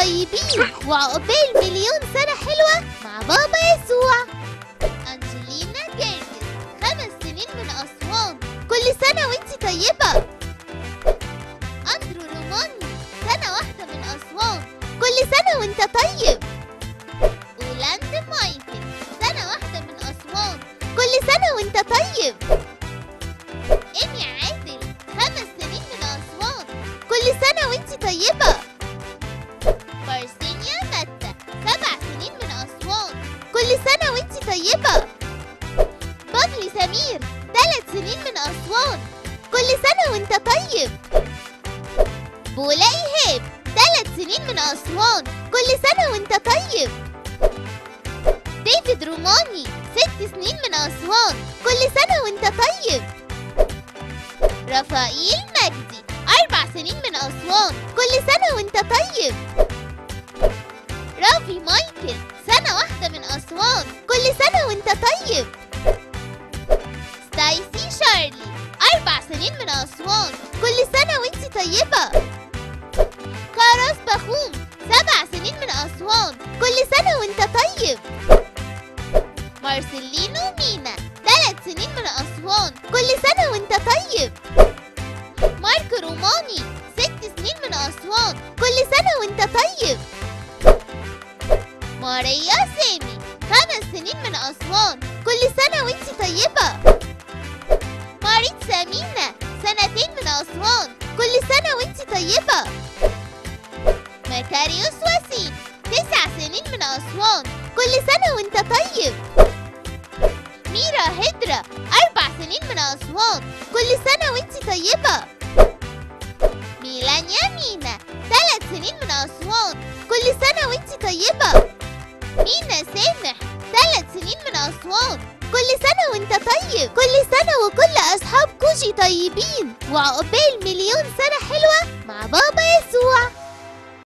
طيبين وعقبال مليون سنة حلوة مع بابا يسوع أنجلينا جيرجس خمس سنين من أسوان كل سنة وانت طيبة أندرو روماني سنة واحدة من أسوان كل سنة وانت طيب ولاند مايكل سنة واحدة من أسوان كل سنة وانت طيب إيمي عادل خمس سنين من أسوان كل سنة وانت طيبة بارسينيا متى سبع سنين من أسوان كل سنة وانت طيبة بطلي سمير ثلاث سنين من أسوان كل سنة وانت طيب بولا إيهاب ثلاث سنين من أسوان كل سنة وانت طيب ديفيد روماني ست سنين من أسوان كل سنة وانت طيب رفائيل مجدي أربع سنين من أسوان كل سنة وانت طيب رافي مايكل سنة واحدة من أسوان كل سنة وانت طيب ستايسي شارلي أربع سنين من أسوان كل سنة وانت طيبة كاراس بخوم سبع سنين من أسوان كل سنة وانت طيب مارسيلينو مينا ثلاث سنين من أسوان كل سنة وانت طيب مارك روماني ست سنين من أسوان كل سنة وانت طيب ماريا سامي خمس سنين من أسوان كل سنة وانت طيبة ماريت سمينة سنتين من أسوان كل سنة وانت طيبة مكاريوس وسيم تسع سنين من أسوان كل سنة وانت طيب ميرا هدرة أربع سنين من أسوان كل سنة وانت طيبة ميلانيا مينا ثلاث سنين من أسوان كل سنة وانت طيبة مينا سامح ثلاث سنين من أسوان كل سنة وانت طيب كل سنة وكل أصحاب كوجي طيبين وعقبال مليون سنة حلوة مع بابا يسوع